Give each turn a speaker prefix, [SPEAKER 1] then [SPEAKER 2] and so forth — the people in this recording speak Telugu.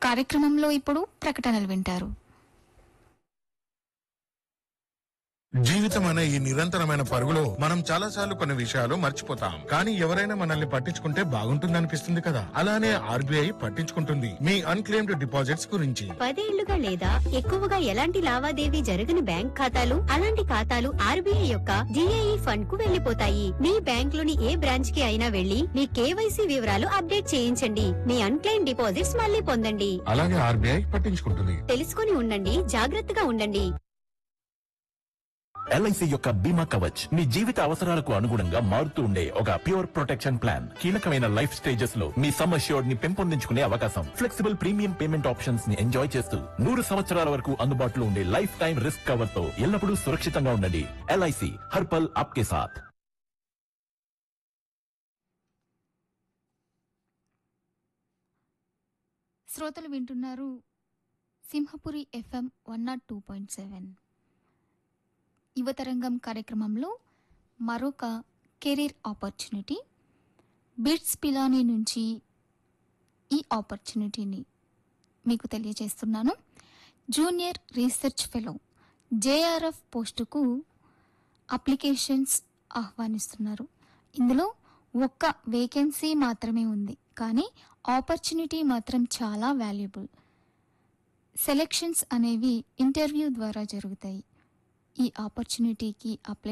[SPEAKER 1] కార్యక్రమంలో ఇప్పుడు ప్రకటనలు వింటారు
[SPEAKER 2] జీవితం అనే ఈ నిరంతరమైన పరుగులో మనం చాలా సార్లు కొన్ని విషయాలు మర్చిపోతాం కానీ ఎవరైనా మనల్ని పట్టించుకుంటే బాగుంటుందనిపిస్తుంది కదా అలానే ఆర్బీఐ పట్టించుకుంటుంది మీ అన్క్లెయిమ్డ్ డిపాజిట్స్ గురించి
[SPEAKER 3] పదేళ్లుగా లేదా ఎక్కువగా ఎలాంటి లావాదేవీ జరగని బ్యాంక్ ఖాతాలు అలాంటి ఖాతాలు ఆర్బీఐ యొక్క డిఐఈ ఫండ్ కు వెళ్లిపోతాయి మీ బ్యాంక్ లోని ఏ బ్రాంచ్ కి అయినా వెళ్లి మీ కేవైసీ వివరాలు అప్డేట్ చేయించండి మీ అన్క్లైమ్ డిపాజిట్స్ మళ్ళీ పొందండి
[SPEAKER 2] అలాగే ఆర్బీఐ పట్టించుకుంటుంది
[SPEAKER 3] తెలుసుకుని ఉండండి జాగ్రత్తగా ఉండండి
[SPEAKER 4] ఎల్ఐసి యొక్క బీమా కవచ్ మీ జీవిత అవసరాలకు అనుగుణంగా మారుతూ ఉండే ఒక ప్యూర్ ప్రొటెక్షన్ ప్లాన్ కీలకమైన లైఫ్ స్టేజెస్ లో మీ సమ్ అష్యూర్డ్ ని పెంపొందించుకునే అవకాశం ఫ్లెక్సిబుల్ ప్రీమియం పేమెంట్ ఆప్షన్స్ ని ఎంజాయ్ చేస్తూ నూరు సంవత్సరాల వరకు అందుబాటులో ఉండే లైఫ్ టైం రిస్క్ కవర్ తో ఎల్లప్పుడూ సురక్షితంగా ఉండండి ఎల్ఐసి హర్పల్ ఆప్కే సాథ్
[SPEAKER 1] శ్రోతలు వింటున్నారు Simhapuri FM one nought two point seven Yuvatarangam కార్యక్రమంలో మరొక కెరీర్ ఆపర్చునిటీ బిట్స్ పిలానీ నుంచి ఈ ఆపర్చునిటీని మీకు తెలియజేస్తున్నాను జూనియర్ రీసెర్చ్ ఫెలో జేఆర్ఎఫ్ పోస్టుకు అప్లికేషన్స్ ఆహ్వానిస్తున్నారు ఇందులో ఒక్క వేకెన్సీ మాత్రమే ఉంది కానీ ఆపర్చునిటీ మాత్రం చాలా వాల్యుబుల్ సెలెక్షన్స్ అనేవి ఇంటర్వ్యూ ద్వారా జరుగుతాయి ఈ ఆపర్చునిటీకి అప్లై